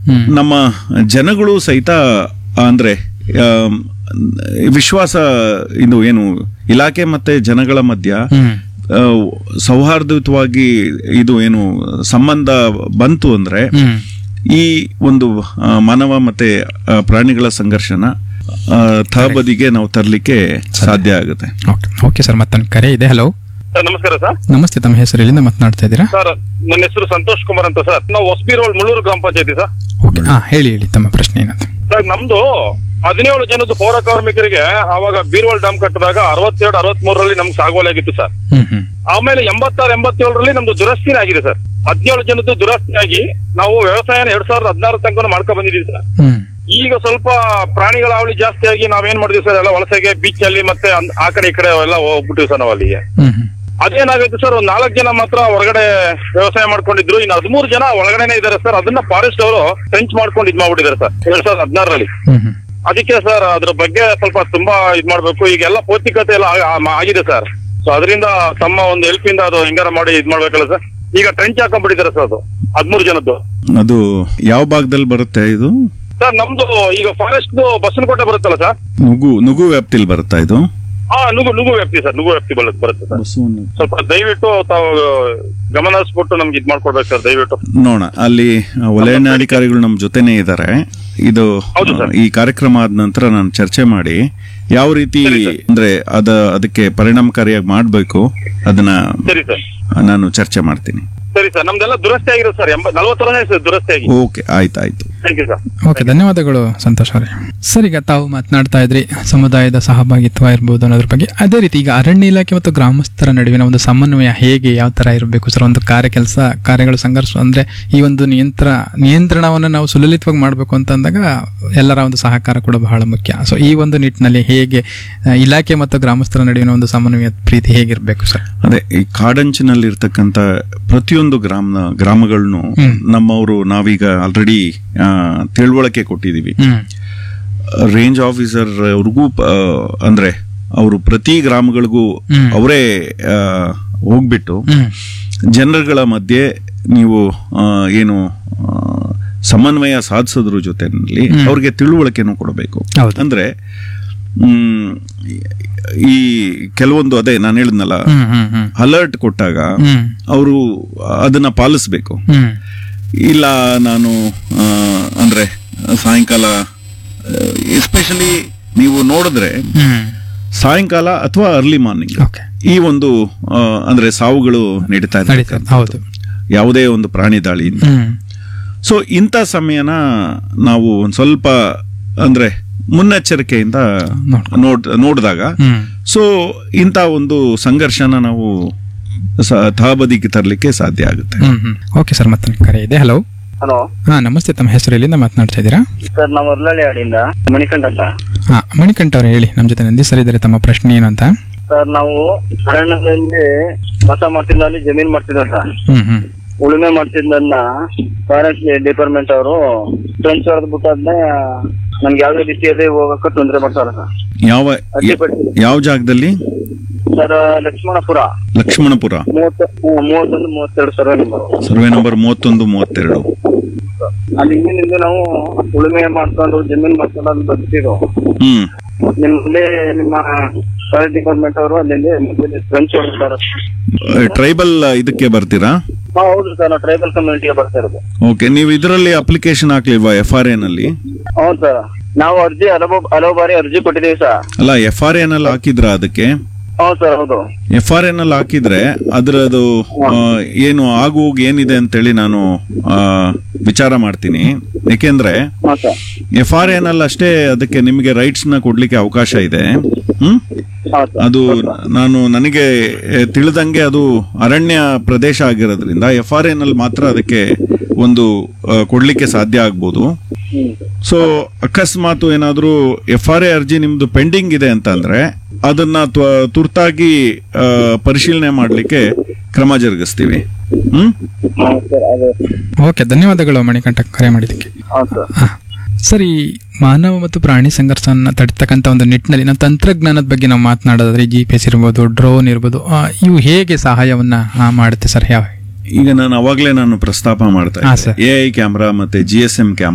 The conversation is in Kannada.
ಹ್ಮ್. ನಮ್ಮ ಜನಗಳು ಸಹಿತ ಅಂದ್ರೆ ಆಮ್, ವಿಶ್ವಾಸ ಇದು ಏನು ಇಲಾಖೆ ಮತ್ತೆ ಜನಗಳ ಮಧ್ಯ ಹ್ಮ್ ಆ, ಸೌಹಾರ್ದಯುತವಾಗಿ ಇದು ಏನು ಸಂಬಂಧ ಬಂತು ಅಂದ್ರೆ ಹ್ಮ್ ಈ ಒಂದು ಆ, ಮಾನವ ಮತ್ತೆ ಆ, ಪ್ರಾಣಿಗಳ ಸಂಘರ್ಷನ ಆ, ತಹಬದಿಗೆ ನಾವು ತರಲಿಕ್ಕೆ ಸಾಧ್ಯ ಆಗುತ್ತೆ ಓಕೆ ಓಕೆ ಸರ್ ಮತ್ತೊಂದು ಕರೆ ಇದೆ ಹಲೋ ಸರ್ ನಮಸ್ಕಾರ ಸರ್ ನಮಸ್ತೆ ತಮ್ಮ ಹೆಸರು ಎಲ್ಲಿಂದ ಮಾತನಾಡ್ತಾ ಇದ್ದೀರಾ ಸರ್ ನನ್ನ ಹೆಸರು ಸಂತೋಷ್ ಕುಮಾರ್ ಅಂತ ಸರ್ ನಾವು ಹೊಸಬಿ ರೋಡ್ ಮುಳ್ಳೂರು ಗ್ರಾಮ ಪಂಚಾಯತಿ ಸರ್ ಓಕೆ ಹಾ ಹೇಳಿ ಹೇಳಿ ತಮ್ಮ ಪ್ರಶ್ನೆ ಏನಂತ ಸರ್ ನಮ್ದು ಹದಿನೇಳು ಜನದ ಪೌರ ಕಾರ್ಮಿಕರಿಗೆ ಆವಾಗ ಬೀರ್ವಾಲ್ ಡ್ಯಾಮ್ ಕಟ್ಟಿದಾಗ ಅರವತ್ತೆರಡು ಅರವತ್ ಮೂರರಲ್ಲಿ ನಮ್ಗೆ ಸಾಗುವಳಿ ಆಗಿತ್ತು ಸರ್ ಹ್ಮ್ ಹ್ಮ್ ಆಮೇಲೆ ಎಂಬತ್ತಾರು ಎಂಬತ್ತೇಳರಲ್ಲಿ ನಮ್ದು ದುರಸ್ತಿನೇ ಆಗಿದೆ ಸರ್ ಹದಿನೇಳು ಜನದ್ದು ದುರಸ್ತಿ ಆಗಿ ನಾವು ವ್ಯವಸಾಯನ ಎರಡ್ ಸಾವಿರದ ಹದಿನಾರು ತನಕ ಮಾಡ್ಕೊಂಡ್ ಬಂದಿದ್ದೀವಿ ಸರ್ ಹ್ಮ್ ಈಗ ಸ್ವಲ್ಪ ಪ್ರಾಣಿಗಳ ಅವಳಿ ಜಾಸ್ತಿ ಆಗಿ ನಾವೇನ್ ಮಾಡಿದ್ವಿ ಸರ್ ಎಲ್ಲ ವಲಸೆಗೆ ಬೀಚ್ ಅಲ್ಲಿ ಮತ್ತೆ ಅಂದ್- ಆ ಕಡೆ ಈ ಕಡೆ ಎಲ್ಲ ಹೋಗ್ಬಿಟ್ಟಿವಿ ಸರ್ ನಾವು ಅಲ್ಲಿಗೆ ಹ್ಮ್ ಹ್ಮ್ ಅದೇನಾಗುತ್ತೆ ಸರ್ ಒಂದ್ ನಾಲ್ಕು ಜನ ಮಾತ್ರ ಹೊರಗಡೆ ವ್ಯವಸಾಯ ಮಾಡ್ಕೊಂಡಿದ್ರು ಇನ್ನು ಹದಿಮೂರು ಜನ ಒಳಗಡೆನೆ ಇದಾರೆ ಸರ್ ಅದನ್ನ ಫಾರೆಸ್ಟ್ ಅವರು ಟ್ರೆಂಚ್ ಮಾಡ್ಕೊಂಡು ಇದ್ ಮಾಡ್ಬಿಟ್ಟಿದ್ದಾರೆ ಸರ್ ಎರಡ್ ಸಾವಿರದ ಹದಿನಾರರಲ್ಲಿ ಹ್ಮ್ ಹ್ಮ್ ಅದಕ್ಕೆ ಸರ್ ಅದ್ರ ಬಗ್ಗೆ ಸ್ವಲ್ಪ ತುಂಬಾ ಇದ್ ಮಾಡ್ಬೇಕು ಈಗೆಲ್ಲ ಪೌಷ್ಟಿಕತೆ ಎಲ್ಲ ಆ- ಆ- ಆಗಿದೆ ಸರ್ ಸೊ ಅದರಿಂದ ತಮ್ಮ ಒಂದು ಹೆಲ್ಪ್ ಇಂದ ಅದು ಹೆಂಗಾರ ಮಾಡಿ ಇದ್ ಮಾಡ್ಬೇಕಲ್ಲ ಸರ್ ಈಗ ಟ್ರೆಂಚ್ ಹಾಕೊಂಡ್ಬಿಟ್ಟಿದ್ದಾರೆ ಸರ್ ಅದು ಹದಿಮೂರು ಜನದ್ದು ಅದು ಯಾವ ಭಾಗದಲ್ಲಿ ಬರುತ್ತೆ ಇದು ಸರ್ ನಮ್ದು ಈಗ ಫಾರೆಸ್ಟ್ ಬಸವನಕೋಟೆ ಬರುತ್ತಲ್ಲ ಸರ್ ನುಗು ನುಗು ವ್ಯಾಪ್ತಿಲಿ ಬರುತ್ತಾ ಇದು ಹಾ ನುಗು ನುಗು ವ್ಯಾಪ್ತಿ ಸರ್ ನುಗು ವ್ಯಾಪ್ತಿ ಬರುತ್ತೆ ಬರುತ್ತೆ ಸರ್ ಸ್ವಲ್ಪ ದಯವಿಟ್ಟು ತಾವು ಗಮನ ಹರಿಸ್ಬಿಟ್ಟು ನಮ್ಗೆ ಇದ್ ಮಾಡ್ಕೊಡ್ಬೇಕು ಸರ್ ದಯವಿಟ್ಟು ನೋಡ ಅಲ್ಲಿ ವಲಯಾಧಿಕಾರಿಗಳು ನಮ್ಮ ಜೊತೆನೇ ಇದ್ದಾರೆ ಇದು ಹೌದು ಸರ್. ಈ ಕಾರ್ಯಕ್ರಮ ಆದ ನಂತರ ನಾನು ಚರ್ಚೆ ಮಾಡಿ ಯಾವ ರೀತಿ ಸರಿ ಸರ್. ಅಂದ್ರೆ ಅದ ಅದಕ್ಕೆ ಪರಿಣಾಮಕಾರಿಯಾಗಿ ಮಾಡಬೇಕು ಅದನ್ನ ಸರಿ ಸರ್ ನಾನು ಚರ್ಚೆ ಮಾಡ್ತೀನಿ ಸರಿ ಸರ್ ನಮ್ದೆಲ್ಲ ದುರಸ್ತಿ ಆಗಿರೋದು ಸರ್ ಎಂಬ ನಲ್ವತ್ತು ವರ್ಷ ಆಯ್ತು ಸರ್ ದುರಸ್ತಿ ಆಗಿ ಓಕೆ ಆಯ್ತಾಯ್ತು ಥ್ಯಾಂಕ್ ಯು ಸರ್ ಓಕೆ ಧನ್ಯವಾದಗಳು ಸಂತೋಷ್ ಅವರೇ ಸರ್ ಈಗ ತಾವು ಮಾತನಾಡ್ತಾ ಇದ್ರಿ ಸಮುದಾಯದ ಸಹಭಾಗಿತ್ವ ಇರ್ಬೋದು ಅನ್ನೋದ್ರ ಬಗ್ಗೆ ಅದೇ ರೀತಿ ಈಗ ಅರಣ್ಯ ಇಲಾಖೆ ಮತ್ತು ಗ್ರಾಮಸ್ಥರ ನಡುವಿನ ಒಂದು ಸಮನ್ವಯ ಹೇಗೆ ಯಾವ ತರ ಇರಬೇಕು ಸರ್ ಒಂದು ಕಾರ್ಯ ಕೆಲಸ ಕಾರ್ಯಗಳು ಸಂಘರ್ಷ ಅಂದ್ರೆ ಈ ಒಂದು ನಿಯಂತ್ರ ನಿಯಂತ್ರಣವನ್ನು ನಾವು ಸುಲಲಿತವಾಗಿ ಮಾಡಬೇಕು ಅಂತ ಅಂದಾಗ ಎಲ್ಲರ ಒಂದು ಸಹಕಾರ ಕೂಡ ಬಹಳ ಮುಖ್ಯ ಸೊ ಈ ಒಂದು ನಿಟ್ಟಿನಲ್ಲಿ ಹೇಗೆ ಆ, ಇಲಾಖೆ ಮತ್ತು ಗ್ರಾಮಸ್ಥರ ನಡುವಿನ ಒಂದು ಸಮನ್ವಯ ಪ್ರೀತಿ ಹೇಗಿರಬೇಕು ಸರ್ ಅದೇ ಈ ಕಾಡಂಚಿನಲ್ಲಿ ಇರ್ತಕ್ಕಂತ ಪ್ರತಿಯೊಂದು ಗ್ರಾಮ ಗ್ರಾಮಗಳನ್ನು ನಮ್ಮವರು ನಾವೀಗ ಆಲ್ರೆಡಿ ತಿಳುವಳಿಕೆ ಕೊಟ್ಟಿದೀವಿ ಹ್ಮ್ ರೇಂಜ್ ಆಫೀಸರ್ ಅವ್ರಿಗೂ ಆ, ಅಂದ್ರೆ ಅವರು ಪ್ರತಿ ಗ್ರಾಮಗಳಿಗೂ ಹ್ಮ್. ಅವರೇ ಆ, ಹೋಗ್ಬಿಟ್ಟು ಹ್ಮ್ ಜನರುಗಳ ಮಧ್ಯೆ ನೀವು ಆ, ಏನು ಆ, ಸಮನ್ವಯ ಸಾಧಿಸೋದ್ರ ಜೊತೆನಲ್ಲಿ ಅವ್ರಿಗೆ ತಿಳುವಳಿಕೆನೂ ಕೊಡಬೇಕು ಹೌದು. ಅಂದ್ರೆ ಹ್ಮ್, ಈ ಕೆಲವೊಂದು ಅದೇ ನಾನು ಹೇಳಿದ್ನಲ್ಲ ಹ್ಮ್ ಹ್ಮ್ ಹ್ಮ್ ಅಲರ್ಟ್ ಕೊಟ್ಟಾಗ ಹ್ಮ್ ಅವರು ಅದನ್ನ ಪಾಲಿಸ್ಬೇಕು ಹ್ಮ್ ಇಲ್ಲ ನಾನು ಆ, ಅಂದ್ರೆ ಸಾಯಂಕಾಲ ಎಸ್ಪೆಷಲಿ ನೀವು ನೋಡಿದ್ರೆ ಹ್ಮ್ ಸಾಯಂಕಾಲ ಅಥವಾ ಅರ್ಲಿ ಮಾರ್ನಿಂಗ್ ಓಕೆ ಈ ಒಂದು ಆ, ಅಂದ್ರೆ ಸಾವುಗಳು ನಡೀತಾ ಇದೆ ನಡೀತದೆ ಹೌದು ಯಾವುದೇ ಒಂದು ಪ್ರಾಣಿ ದಾಳಿಯಿಂದ ಹ್ಮ್ ಸೊ ಇಂಥ ಸಮಯನ ನಾವು ಒಂದ್ ಸ್ವಲ್ಪ ಅಂದ್ರೆ ಮುನ್ನೆಚ್ಚರಿಕೆಯಿಂದ ನೋಡ್ಕೊ- ನೋಡ್ ನೋಡಿದಾಗ ಹ್ಮ್ ಸೊ ಇಂಥ ಒಂದು ಸಂಘರ್ಷನ ನಾವು ಸ- ತಹಬದಿಗೆ ತರಲಿಕ್ಕೆ ಸಾಧ್ಯ ಆಗುತ್ತೆ ಹ್ಮ್ ಹ್ಮ್ ಓಕೆ ಸರ್ ಮತ್ತೊಂದು ಕರೆ ಇದೆ ಹಲೋ ಹಲೋ ಹಾ ನಮಸ್ತೆ ತಮ್ಮ ಹೆಸರು ಎಲ್ಲಿಂದ ಮಾತನಾಡ್ತಾ ಇದ್ದೀರಾ ಸರ್ ನಾವು ಉರ್ಲಳ್ಳಿ ಹಾಡಿಂದ ಮಣಿಕಂಠ ಅಂತ ಹಾ ಮಣಿಕಂಠ ಅವರು ಹೇಳಿ ನಮ್ಮ ಜೊತೆ ನಂದಿ ಸರ್ ಇದ್ದಾರೆ ತಮ್ಮ ಪ್ರಶ್ನೆ ಏನು ಅಂತ ಸರ್ ನಾವು ಅರಣ್ಯದಲ್ಲಿ ವಾಸ ಮಾಡ್ತಿದ್ದಲ್ಲಿ ಜಮೀನ್ ಮಾಡ್ತಿದ್ದ ಸರ್ ಹ್ಮ್ ಹ್ಮ್ ಉಳುಮೆ ಮಾಡ್ತಿದ್ದನ್ನ ಫಾರೆಸ್ಟ್ ಡಿಪಾರ್ಟ್ಮೆಂಟ್ ಅವರು ಫ್ರೆಂಡ್ಸ್ ಹೊಡೆದ್ ಬಿಟ್ಟಾದ್ನೆ ನಮ್ಗೆ ಯಾವ್ದೇ ರೀತಿಯಲ್ಲಿ ಹೋಗಕ್ಕೆ ತೊಂದರೆ ಮಾಡ್ತಾರೆ ಸರ್ ಯಾವ ಅಡ್ಡಿಪಡಿಸಿ ಯಾವ ಜಾಗದಲ್ಲಿ ಸರ್ ಲಕ್ಷ್ಮಣಪುರ ಲಕ್ಷ್ಮಣಪುರ ಮೂವತ್ತು ಹ್ಮ್, ಮೂವತ್ತೊಂದು ಮೂವತ್ತೆರಡು ಸರ್ವೆ ನಂಬರ್ ಸರ್ವೆ ನಂಬರ್ ಮೂವತ್ತೊಂದು ಮೂವತ್ತೆರಡು ಅಲ್ಲಿ ಹಿಂದಿನಿಂದ ನಾವು ಉಳುಮೆ ಮಾಡ್ಕೊಂಡು ಜಮೀನ್ ಮಾಡ್ಕೊಂಡು ಅಲ್ಲಿ ಬರ್ತಿದ್ರು ಹ್ಮ್ ನಿಮ್ಮಲ್ಲಿ ನಿಮ್ಮ ಫಾರೆಸ್ಟ್ ಡಿಪಾರ್ಟ್ಮೆಂಟ್ ಅವರು ಅಲ್ಲಿ ಫ್ರೆಂಡ್ಸ್ ಹೊಡೆದಿದ್ದಾರೆ ಟ್ರೈಬಲ್ ಇದಕ್ಕೆ ಬರ್ತೀರಾ ಹಾ ಹೌದು ಸರ್ ನಾವು ಟ್ರೈಬಲ್ ಕಮ್ಯುನಿಟಿಗೆ ಬರ್ತಾ ಇರೋದು ಓಕೆ ನೀವು ಇದರಲ್ಲಿ ಅಪ್ಲಿಕೇಶನ್ ಹಾಕ್ಲಿಲ್ವಾ ಎಫ್ ಆರ್ ನಲ್ಲಿ ಹೌದು ಸರ್ ನಾವು ಅರ್ಜಿ ಹಲವು ಹಲವು ಬಾರಿ ಅರ್ಜಿ ಕೊಟ್ಟಿದ್ದೀವಿ ಸರ್ ಅಲ್ಲ ಎಫ್ ಆರ್ ನಲ್ಲಿ ಹಾಕಿದ್ರಾ ಅದಕ್ಕೆ ಹೌದು ಸರ್ ಹೌದು ಎಫ್ ಆರ್ ನಲ್ಲಿ ಹಾಕಿದ್ರೆ ಅದರದು ಆ, ಏನು ಆಗು ಹೋಗು ಏನಿದೆ ಅಂತೇಳಿ ನಾನು ಆ, ವಿಚಾರ ಮಾಡ್ತೀನಿ ಯಾಕೆಂದ್ರೆ ಹಾ ಸರ್ ಎಫ್ ಆರ್ ನಲ್ಲಿ ಅಷ್ಟೇ ಅದಕ್ಕೆ ನಿಮಗೆ ರೈಟ್ಸ್ ನ ಕೊಡ್ಲಿಕ್ಕೆ ಅವಕಾಶ ಇದೆ ಹ್ಮ್ ಹೌದು ಸರ್ ಅದು ನಾನು ನನಗೆ ಎ, ತಿಳಿದಂಗೆ ಅದು ಅರಣ್ಯ ಪ್ರದೇಶ ಆಗಿರೋದ್ರಿಂದ ಎಫ್ ಆರ್ ನಲ್ಲಿ ಮಾತ್ರ ಅದಕ್ಕೆ ಒಂದು ಆ, ಕೊಡ್ಲಿಕ್ಕೆ ಸಾಧ್ಯ ಆಗ್ಬೋದು ಹ್ಮ್ ಸೊ ಅಕಸ್ಮಾತ್ ಏನಾದ್ರೂ ಎಫ್ ಆರ್ ಎ ಅರ್ಜಿ ನಿಮ್ದು ಪೆಂಡಿಂಗ್ ಇದೆ ಅಂತಂದ್ರೆ ಅದನ್ನ ತ್ವ- ತುರ್ತಾಗಿ ಆ, ಪರಿಶೀಲನೆ ಮಾಡ್ಲಿಕ್ಕೆ ಕ್ರಮ ಜರುಗಿಸ್ತೀವಿ ಹ್ಮ್ ಹೌದು ಸರ್ ಅದೇ ಓಕೆ ಧನ್ಯವಾದಗಳು ಮಣಿಕಂಠ ಕರೆ ಮಾಡಿದ್ದಕ್ಕೆ ಹೌದು ಸರ್ ಹಾ. ಸರ್ ಈ ಮಾನವ ಮತ್ತು ಪ್ರಾಣಿ ಸಂಘರ್ಷವನ್ನು ತಡಿತಕ್ಕಂಥ ಒಂದು ನಿಟ್ಟಿನಲ್ಲಿ ನಾವು ತಂತ್ರಜ್ಞಾನದ ಬಗ್ಗೆ ನಾವು ಮಾತನಾಡೋದಾದ್ರೆ ಜಿ ಪಿ ಎಸ್ ಇರ್ಬೋದು ಡ್ರೋನ್ ಇರ್ಬೋದು ಆ, ಇವು ಹೇಗೆ ಸಹಾಯವನ್ನ ಆ, ಮಾಡುತ್ತೆ ಸರ್ ಯಾವ ಈಗ ನಾನು ಅವಾಗ್ಲೇ ನಾನು ಪ್ರಸ್ತಾಪ ಮಾಡ್ತಾ ಹಾ, ಇದ್ದೆ ಸರ್. ಎ ಐ ಕ್ಯಾಮ್ರಾ ಮತ್ತೆ ಜಿ ಎಸ್ ಎಂ